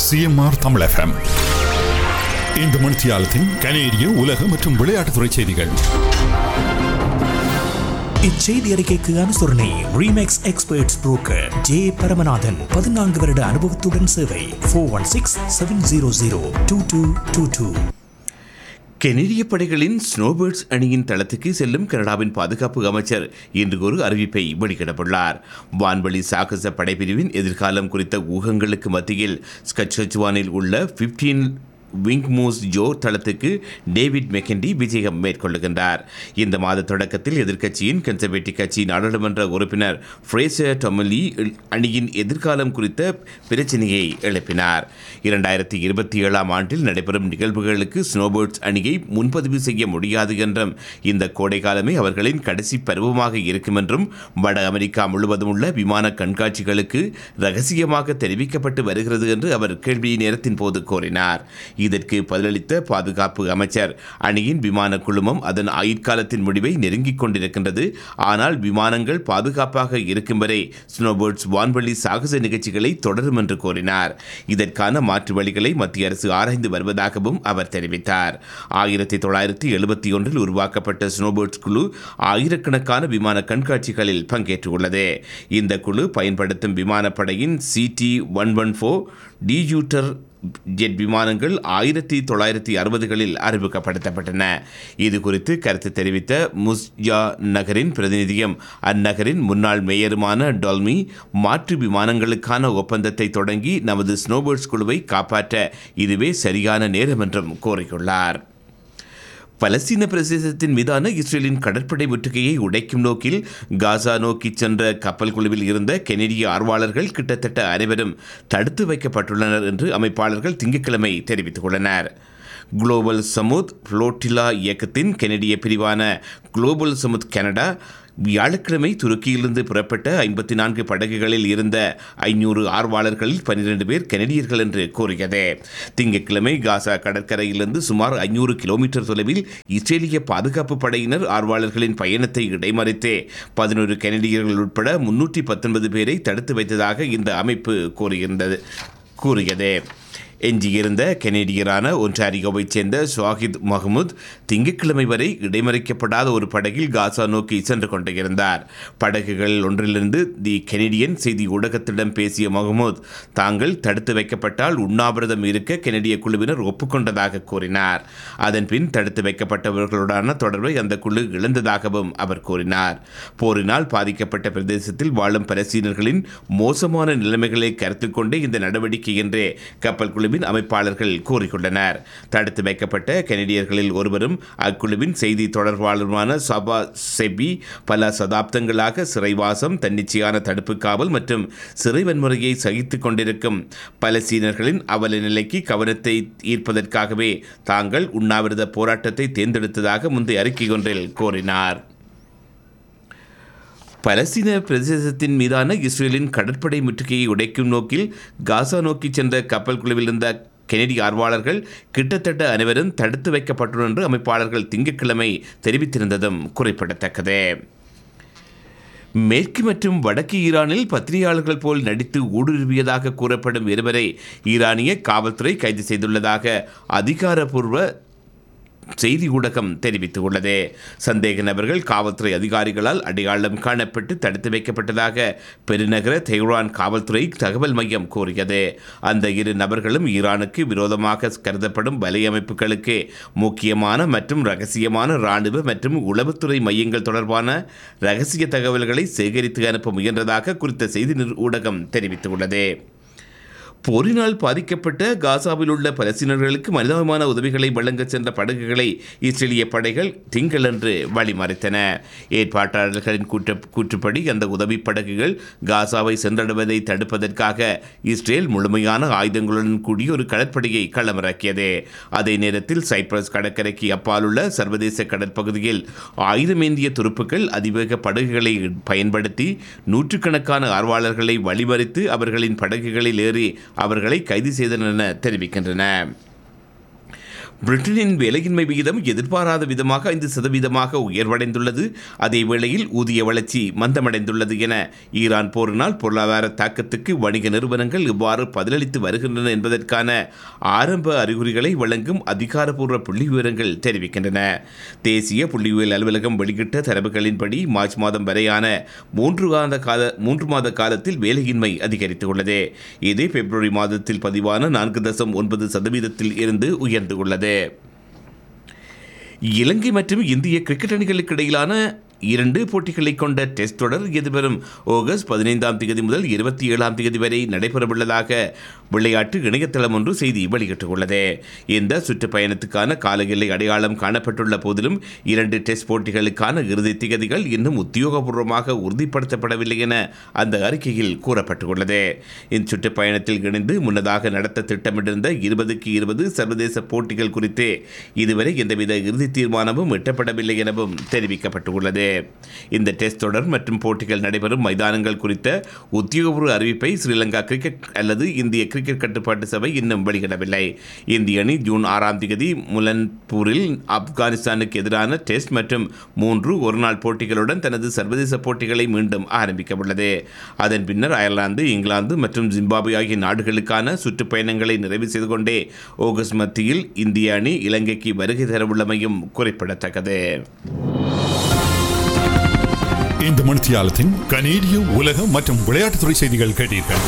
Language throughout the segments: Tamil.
சிஎம்ஆர் தமிழ் எஃப்எம் இந்த மணித்தியாலத்தின் கனேடிய உலக மற்றும் விளையாட்டுத்துறை செய்திகள் இச்செய்தி அறிக்கைக்கு அனுசரணை Remax experts broker J Paramanathan பதினான்கு வருட அனுபவத்துடன் சேவை four one six seven zero zero two two two two கெனடிய படைகளின் ஸ்னோபேர்ட்ஸ் அணியின் தளத்துக்கு செல்லும் கனடாவின் பாதுகாப்பு அமைச்சர் இன்று ஒரு அறிவிப்பை வெளியிடப்பட்டுள்ளார் வான்வழி சாகச படைப்பிரிவின் எதிர்காலம் குறித்த ஊகங்களுக்கு மத்தியில் ஸ்கட்சச்சுவானில் உள்ள 15 விங் மூஸ் ஜோ தளத்துக்கு டேவிட் மெக்கண்டி விஜயம் மேற்கொள்ளுகின்றார் இந்த மாத தொடக்கத்தில் எதிர்க்கட்சியின் கன்சர்வேட்டிவ் கட்சி நாடாளுமன்ற உறுப்பினர் ஃப்ரேசர் டொமலி அணியின் எதிர்காலம் குறித்த பிரச்சனையை எழுப்பினார் இரண்டாயிரத்தி இருபத்தி ஏழாம் ஆண்டில் நடைபெறும் நிகழ்வுகளுக்கு ஸ்னோபோர்ட்ஸ் அணியை முன்பதிவு செய்ய முடியாது என்றும் இந்த கோடை காலமே அவர்களின் கடைசி பருவமாக இருக்கும் என்றும் வட அமெரிக்கா முழுவதும் உள்ள விமான கண்காட்சிகளுக்கு ரகசியமாக தெரிவிக்கப்பட்டு வருகிறது என்று அவர் கேள்வி நேரத்தின் போது கூறினார் இதற்கு பதிலளித்த பாதுகாப்பு அமைச்சர் அணியின் விமான குழுமம் அதன் ஆயுட்காலத்தின் முடிவை நெருங்கிக் கொண்டிருக்கின்றது ஆனால் விமானங்கள் பாதுகாப்பாக இருக்கும் வரை ஸ்னோபோர்ட்ஸ் வான்வழி சாகச நிகழ்ச்சிகளை தொடரும் என்று கூறினார் இதற்கான மாற்று வழிகளை மத்திய அரசு ஆராய்ந்து வருவதாகவும் அவர் தெரிவித்தார் ஆயிரத்தி தொள்ளாயிரத்தி எழுபத்தி ஒன்றில் உருவாக்கப்பட்ட ஸ்னோபோர்ட்ஸ் குழு ஆயிரக்கணக்கான விமான கண்காட்சிகளில் பங்கேற்றுள்ளது இந்த குழு பயன்படுத்தும் விமானப்படையின் CT one one four Tutor jet விமானங்கள் ஆயிரத்தி தொள்ளாயிரத்தி அறுபதுகளில் அறிமுகப்படுத்தப்பட்டன இது குறித்து கருத்து தெரிவித்த முஸ்ஜா நகரின் பிரதிநிதியம் அந்நகரின் முன்னாள் மேயருமான டொல்மி மாற்று விமானங்களுக்கான ஒப்பந்தத்தை தொடங்கி நமது ஸ்னோபோர்ட்ஸ் குழுவை காப்பாற்ற இதுவே சரியான நேரம் என்றும் கூறியுள்ளார் பலஸ்தீன பிரதேசத்தின் மீதான இஸ்ரேலின் கடற்படை முற்றுகையை உடைக்கும் நோக்கில் காசா நோக்கி சென்ற கப்பல் குழுவில் இருந்த கெனடிய ஆர்வலர்கள் கிட்டத்தட்ட அனைவரும் தடுத்து வைக்கப்பட்டுள்ளனர் என்று அமைப்பாளர்கள் திங்கட்கிழமை தெரிவித்துள்ளனர் குளோபல் சமுத் புளோட்டிலா இயக்கத்தின் கெனடிய பிரிவான குளோபல் சமுத் கனடா வியாழக்கிழமை துருக்கியிலிருந்து புறப்பட்ட ஐம்பத்தி நான்கு படகுகளில் இருந்த ஐநூறு ஆர்வலர்களில் பன்னிரண்டு பேர் கெனடியர்கள் என்று கூறியது திங்கட்கிழமை காசா கடற்கரையிலிருந்து சுமார் ஐநூறு கிலோமீட்டர் தொலைவில் இஸ்ரேலிய பாதுகாப்பு படையினர் ஆர்வலர்களின் பயணத்தை இடைமறித்து பதினோரு கெனடியர்கள் உட்பட முன்னூற்றி பத்தொன்பது பேரை தடுத்து வைத்ததாக இந்த அமைப்பு கூறியிருந்தது கூறியது எஞ்சியிருந்த கெனடியரான ஒன்டாரியோவைச் சேர்ந்த ஷாஹித் மஹ்முத் திங்கட்கிழமை வரை இடைமறிக்கப்படாத ஒரு படகில் காசா நோக்கி சென்று கொண்டிருந்தார் படகுகள் ஒன்றிலிருந்து தி கெனடியன் செய்தி ஊடகத்திடம் பேசிய மஹ்மூத் தாங்கள் தடுத்து வைக்கப்பட்டால் உண்ணாவிரதம் இருக்க கெனடிய குழுவினர் ஒப்புக்கொண்டதாக கூறினார் அதன்பின் தடுத்து வைக்கப்பட்டவர்களுடனான தொடர்பை அந்த குழு இழந்ததாகவும் அவர் கூறினார் போரினால் பாதிக்கப்பட்ட பிரதேசத்தில் வாழும் பலஸ்தீனர்களின் மோசமான நிலைமைகளை கருத்தில் கொண்டே இந்த நடவடிக்கை என்றே கப்பல் குழுவின் அமைப்பாளர்கள் கூறியுள்ளனர் தடுத்து வைக்கப்பட்ட கெனடியர்களில் ஒருவரும் அக்குழுவின் செய்தி தொடர்பாளருமான சபா செபி பல சதாப்தங்களாக சிறைவாசம் தன்னிச்சையான தடுப்பு காவல் மற்றும் சிறை வன்முறையை சகித்துக் கொண்டிருக்கும் பலஸ்தீனர்களின் அவல நிலைக்கு கவனத்தை ஈர்ப்பதற்காகவே தாங்கள் உண்ணாவிரத போராட்டத்தை தேர்ந்தெடுத்ததாக முந்தைய அறிக்கை ஒன்றில் கூறினார் பலஸ்தீன பிரதேசத்தின் மீதான இஸ்ரேலின் கடற்படை முற்றுகையை உடைக்கும் நோக்கில் காசா நோக்கி சென்ற கப்பல் குழுவில் இருந்த கெனடிய ஆர்வலர்கள் கிட்டத்தட்ட அனைவரும் தடுத்து வைக்கப்பட்டுள்ளனர் என்று அமைப்பாளர்கள் திங்கட்கிழமை தெரிவித்திருந்ததும் குறிப்பிடத்தக்கது மேற்கு மற்றும் வடக்கு ஈரானில் பத்திரிகையாளர்கள் போல் நடித்து ஊடுருவியதாக கூறப்படும் இருவரை ஈரானிய காவல்துறை கைது செய்துள்ளதாக அதிகாரப்பூர்வ செய்தி ஊடகம் தெரிவித்துள்ளது சந்தேக நபர்கள் காவல்துறை அதிகாரிகளால் அடையாளம் காணப்பட்டு தடுத்து வைக்கப்பட்டதாக பெருநகர தெஹ்ரான் காவல்துறை தகவல் மையம் கூறியது அந்த இரு நபர்களும் ஈரானுக்கு விரோதமாக கருதப்படும் வலையமைப்புகளுக்கு முக்கியமான மற்றும் ரகசியமான இராணுவ மற்றும் உளவுத்துறை மையங்கள் தொடர்பான ரகசிய தகவல்களை சேகரித்து அனுப்ப முயன்றதாக குறித்த செய்தி ஊடகம் தெரிவித்துள்ளது போரினால் பாதிக்கப்பட்ட காசாவில் உள்ள பலஸ்தீனர்களுக்கு மனிதாபிமான உதவிகளை வழங்க சென்ற படகுகளை இஸ்ரேலிய படைகள் திங்களன்று வழிமறைத்தன ஏற்பாட்டாளர்களின் கூற்ற கூற்றுப்படி அந்த உதவி படகுகள் காசாவை சென்றடைவதை தடுப்பதற்காக இஸ்ரேல் முழுமையான ஆயுதங்களுடன் கூடிய ஒரு கடற்படையை களமிறக்கியது அதே நேரத்தில் சைப்ரஸ் கடற்கரைக்கு அப்பாலுள்ள சர்வதேச கடற்பகுதியில் ஆயுதமேந்திய துருப்புக்கள் அதிவேக படகுகளை பயன்படுத்தி நூற்றுக்கணக்கான ஆர்வலர்களை வழிமறித்து அவர்களின் படகுகளில் ஏறி அவர்களை கைது செய்தனர் என தெரிவிக்கின்றன பிரிட்டனின் வேலையின்மை விகிதம் எதிர்பாராத விதமாக ஐந்து சதவீதமாக உயர்வடைந்துள்ளது அதே வேளையில் ஊதிய வளர்ச்சி மந்தமடைந்துள்ளது என ஈரான் போரினால் பொருளாதார தாக்கத்துக்கு வணிக நிறுவனங்கள் இவ்வாறு பதிலளித்து வருகின்றன என்பதற்கான ஆரம்ப அறிகுறிகளை வழங்கும் அதிகாரப்பூர்வ புள்ளி விவரங்கள் தெரிவிக்கின்றன தேசிய புள்ளியியல் அலுவலகம் வெளியிட்ட தரவுகளின்படி மார்ச் மாதம் வரையான மூன்று மாத கால மூன்று மாத காலத்தில் வேலையின்மை அதிகரித்துள்ளது இது பிப்ரவரி மாதத்தில் பதிவான நான்கு தசம் ஒன்பது சதவீதத்தில் இருந்து உயர்ந்துள்ளது இலங்கை மற்றும் இந்திய கிரிக்கெட் அணிகளுக்கு இடையிலான இரண்டு போட்டிகளை கொண்ட டெஸ்ட் தொடர் எதிர்வரும் ஆகஸ்ட் பதினைந்தாம் தேதி முதல் இருபத்தி ஏழாம் தேதி வரை நடைபெறவுள்ளதாக விளையாட்டு இணையதளம் ஒன்று செய்தி வெளியிட்டுள்ளது இந்த சுற்றுப்பயணத்துக்கான கால எல்லை அடையாளம் காணப்பட்டுள்ள போதிலும் இரண்டு டெஸ்ட் போட்டிகளுக்கான இறுதி திகதிகள் இன்னும் உத்தியோகபூர்வமாக உறுதிப்படுத்தப்படவில்லை என அந்த அறிக்கையில் கூறப்பட்டுள்ளது இந்த சுற்றுப்பயணத்தில் இணைந்து முன்னதாக நடத்த திட்டமிட்டிருந்த இருபதுக்கு இருபது சர்வதேச போட்டிகள் குறித்து இதுவரை எந்தவித இறுதி தீர்மானமும் எட்டப்படவில்லை எனவும் தெரிவிக்கப்பட்டுள்ளது இந்த டெஸ்ட் தொடர் மற்றும் போட்டிகள் நடைபெறும் மைதானங்கள் குறித்த உத்தியோகபூர்வ அறிவிப்பை ஸ்ரீலங்கா கிரிக்கெட் அல்லது இந்திய கிரிக்கெட் கட்டுப்பாட்டு சபை இன்னும் வெளியிடவில்லை இந்திய அணி ஜூன் ஆறாம் தேதி முலன்பூரில் ஆப்கானிஸ்தானுக்கு எதிரான டெஸ்ட் மற்றும் மூன்று ஒருநாள் போட்டிகளுடன் தனது சர்வதேச போட்டிகளை மீண்டும் ஆரம்பிக்க உள்ளது அதன் பின்னர் அயர்லாந்து இங்கிலாந்து மற்றும் ஜிம்பாப்வே ஆகிய நாடுகளுக்கான சுற்றுப்பயணங்களை நிறைவு செய்து கொண்டே ஆகஸ்ட் மத்தியில் இந்திய அணி இலங்கைக்கு வருகை தரவுள்ளமையும் குறிப்பிடத்தக்கது இந்த மணித்தியாலத்தின் கனேடிய உலக மற்றும் விளையாட்டுத்துறை செய்திகள் கேட்டீர்கள்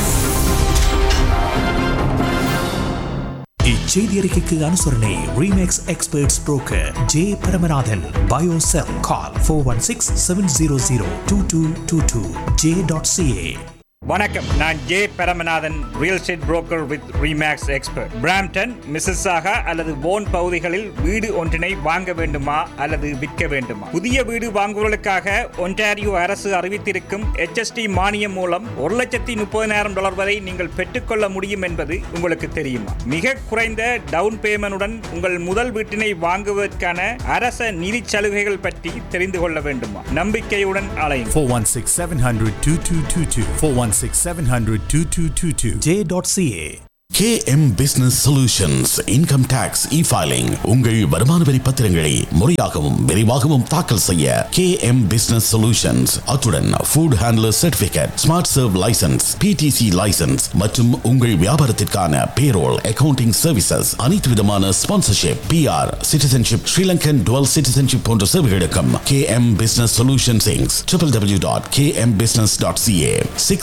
இச்செய்தி அறிக்கைக்கு அனுசரணை Remax experts broker J Paramanathan பயோசெல் call four one six seven zero zero two two two two J dot CA வணக்கம் நான் J Paramanathan real estate broker with Remax expert Brampton Mississauga அல்லது போன் பகுதிகளில் வீடு ஒன்றினை வாங்க வேண்டுமா அல்லது விற்க வேண்டுமா புதிய வீடு வாங்குவதற்காக ஒன்டாரியோ அரசு அறிவித்திருக்கும் HST மானியம் மூலம் ஒரு லட்சத்தி முப்பதினாயிரம் டாலர் வரை நீங்கள் பெற்றுக்கொள்ள முடியும் என்பது உங்களுக்கு தெரியுமா மிக குறைந்த டவுன் பேமெண்டுடன் உங்கள் முதல் வீட்டினை வாங்குவதற்கான அரச நிதி சலுகைகள் பற்றி தெரிந்து கொள்ள வேண்டுமா நம்பிக்கையுடன் அலையும் 416 700 2222. 416 700 2222. J dot CA KM Business Solutions Income Tax E-Filing உங்கள் வருமான வரி பத்திரங்களை முறையாகவும் விரைவாகவும் தாக்கல் செய்ய KM Business Solutions அத்துடன் Food Handler Certificate Smart Serve License PTC License மற்றும் உங்கள் வியாபாரத்திற்கான Payroll Accounting Services அனைத்து விதமான Sponsorship PR Citizenship Sri Lankan Dual Citizenship போன்ற சேவைகளுக்கும் KM Business Solutions Inc. www.kmbusiness.ca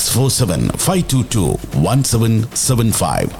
647-522-1775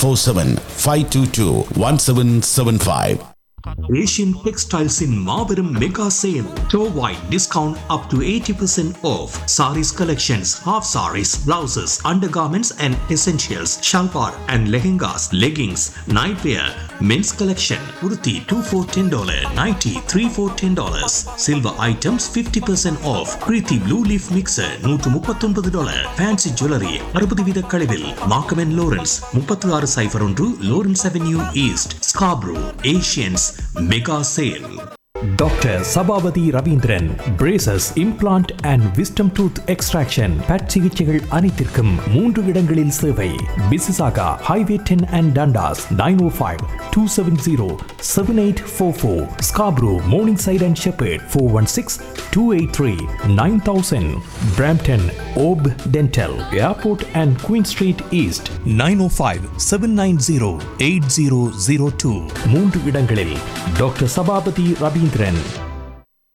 647-522-1775 Asian டெக்ஸ்டைல்ஸின் மாபெரும் மெகா சேல் டோவாய் discount up to eighty percent off sarees collections half sarees blouses undergarments and essentials shalwar and lehengas leggings nightwear men's collection உருத்தி two four ten dollar ninety three four ten dollars silver items fifty percent off Preethi Blue Leaf mixer நூற்று முப்பத்தொன்பது டாலர் ஃபேன்சி ஜுவல்லரி அறுபது வீத கழிவில் மார்க்கமென் லோரன்ஸ் முப்பத்தி ஆறு சைஃபர் ஒன்று Lawrence Avenue East Scarborough Asians mega sale doctor Sabapathy Raveendran braces implant and wisdom tooth extraction பட் சிகிச்சைகள் அனைத்திற்கும் மூன்று இடங்களில் சேவை Mississauga Highway ten and Dundas nine O five two seven zero seven eight four four Scarborough Morningside and Sheppard four one six two eight three nine thousand Brampton ஓப் dental Airport and Queen Street East nine O five seven nine zero eight zero zero two மூன்று இடங்களில் டாக்டர் சபாபதி ரவீந்திரன்